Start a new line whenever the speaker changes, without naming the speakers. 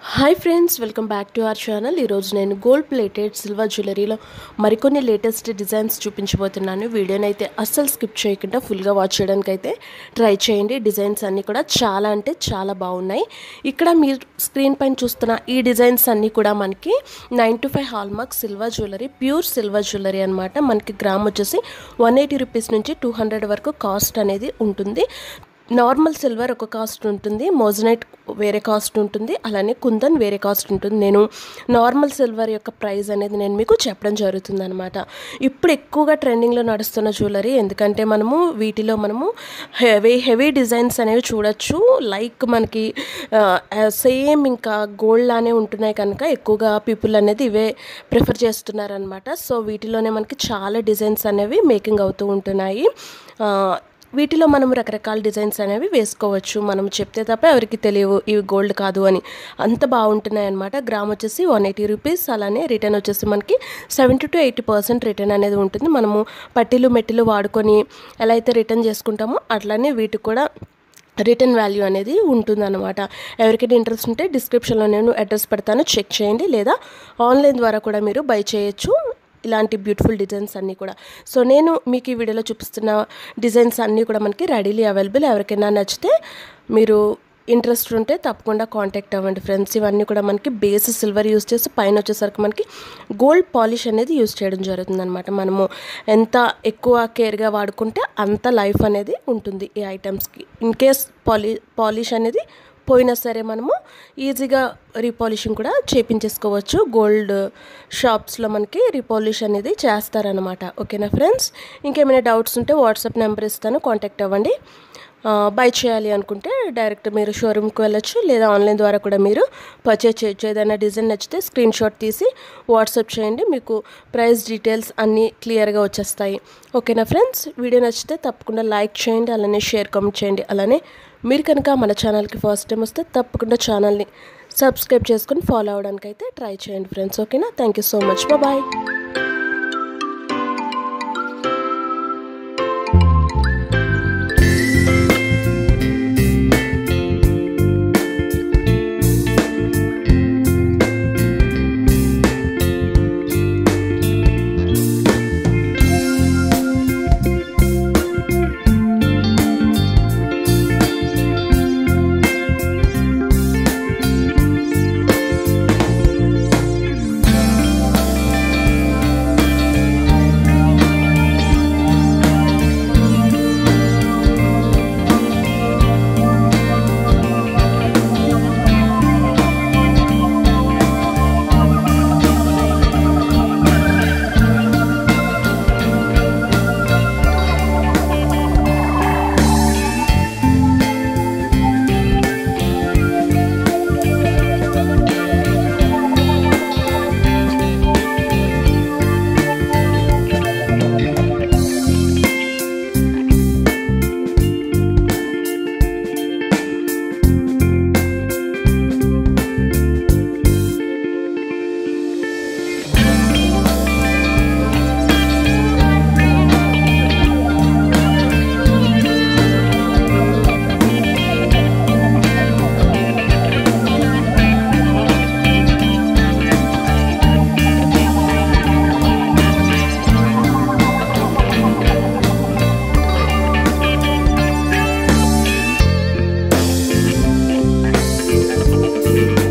Hi friends welcome back to our channel ఈరోజు నేను gold plated silver జ్యువెలరీలో మరికొన్ని latest designs చూపించబోతున్నాను వీడియోని అయితే అస్సలు స్కిప్ చేయకుండా ఫుల్గా వాచ్ చేయడానికి అయితే ట్రై చేయండి డిజైన్స్ అన్నీ కూడా చాలా అంటే చాలా బాగున్నాయి ఇక్కడ మీరు స్క్రీన్ పైన చూస్తున్న ఈ డిజైన్స్ అన్నీ కూడా మనకి nine two five hallmark silver jewellery pure silver jewellery అనమాట మనకి గ్రామ్ వచ్చేసి వన్ ఎయిటీ రూపీస్ నుంచి టూ హండ్రెడ్ వరకు కాస్ట్ అనేది ఉంటుంది నార్మల్ సిల్వర్ ఒక కాస్ట్ ఉంటుంది మోజనైట్ వేరే కాస్ట్ ఉంటుంది అలానే కుందన్ వేరే కాస్ట్ ఉంటుంది నేను నార్మల్ సిల్వర్ యొక్క ప్రైస్ అనేది నేను మీకు చెప్పడం జరుగుతుంది అనమాట ఇప్పుడు ఎక్కువగా ట్రెండింగ్లో నడుస్తున్న జ్యువెలరీ ఎందుకంటే మనము వీటిలో మనము హెవీ హెవీ డిజైన్స్ అనేవి చూడొచ్చు లైక్ మనకి సేమ్ ఇంకా గోల్డ్ లానే ఉంటున్నాయి కనుక ఎక్కువగా పీపుల్ అనేది ఇవే ప్రిఫర్ చేస్తున్నారనమాట సో వీటిలోనే మనకి చాలా డిజైన్స్ అనేవి మేకింగ్ అవుతూ ఉంటున్నాయి ఆ, వీటిలో మనం రకరకాల డిజైన్స్ అనేవి వేసుకోవచ్చు మనం చెప్తే తప్ప ఎవరికి తెలియవు ఇవి గోల్డ్ కాదు అని అంత బాగుంటున్నాయి అనమాట గ్రామ్ వచ్చేసి వన్ ఎయిటీ రూపీస్ అలానే రిటర్న్ వచ్చేసి మనకి seventy to eighty percent return అనేది ఉంటుంది మనము పట్టీలు మెట్టిలు వాడుకొని ఎలా అయితే రిటర్న్ చేసుకుంటామో అట్లానే వీటికి కూడా రిటర్న్ వాల్యూ అనేది ఉంటుందన్నమాట ఎవరికైనా ఇంట్రెస్ట్ ఉంటే డిస్క్రిప్షన్లో నేను అడ్రస్ పెడతాను చెక్ చేయండి లేదా ఆన్లైన్ ద్వారా కూడా మీరు బై చేయొచ్చు ఇలాంటి బ్యూటిఫుల్ డిజైన్స్ అన్నీ కూడా సో నేను మీకు ఈ వీడియోలో చూపిస్తున్న డిజైన్స్ అన్నీ కూడా మనకి రెడీలీ అవైలబుల్ ఎవరికైనా నచ్చితే మీరు ఇంట్రెస్ట్ ఉంటే తప్పకుండా కాంటాక్ట్ అవ్వండి ఫ్రెండ్స్ ఇవన్నీ కూడా మనకి బేస్ సిల్వర్ యూస్ చేసి పైన వచ్చేసరికి మనకి గోల్డ్ పాలిష్ అనేది యూస్ చేయడం జరుగుతుంది అనమాట మనము ఎంత ఎక్కువ కేర్గా వాడుకుంటే అంత లైఫ్ అనేది ఉంటుంది ఈ ఐటమ్స్కి ఇన్ కేస్ పాలి పాలిష్ అనేది పోయినా సరే మనము ఈజీగా రీపాలిషింగ్ కూడా చేపించేసుకోవచ్చు గోల్డ్ షాప్స్లో మనకి రీపాలిష్ అనేది చేస్తారనమాట ఓకేనా ఫ్రెండ్స్ ఇంకేమైనా డౌట్స్ ఉంటే వాట్సాప్ నెంబర్ ఇస్తాను కాంటాక్ట్ అవ్వండి బై చేయాలి అనుకుంటే డైరెక్ట్ మీరు షోరూమ్కి వెళ్ళొచ్చు లేదా ఆన్లైన్ ద్వారా కూడా మీరు పర్చేజ్ చేయొచ్చు ఏదైనా డిజైన్ నచ్చితే స్క్రీన్ షాట్ తీసి వాట్సాప్ చేయండి మీకు ప్రైస్ డీటెయిల్స్ అన్నీ క్లియర్గా వచ్చేస్తాయి ఓకేనా ఫ్రెండ్స్ వీడియో నచ్చితే తప్పకుండా లైక్ చేయండి అలానే షేర్ కామెంట్ చేయండి అలానే మీరు కనుక మన ఛానల్కి ఫస్ట్ టైం వస్తే తప్పకుండా ఛానల్ని సబ్స్క్రైబ్ చేసుకొని ఫాలో అవడానికి అయితే ట్రై చేయండి ఫ్రెండ్స్ ఓకేనా thank you so much bye
Thank you.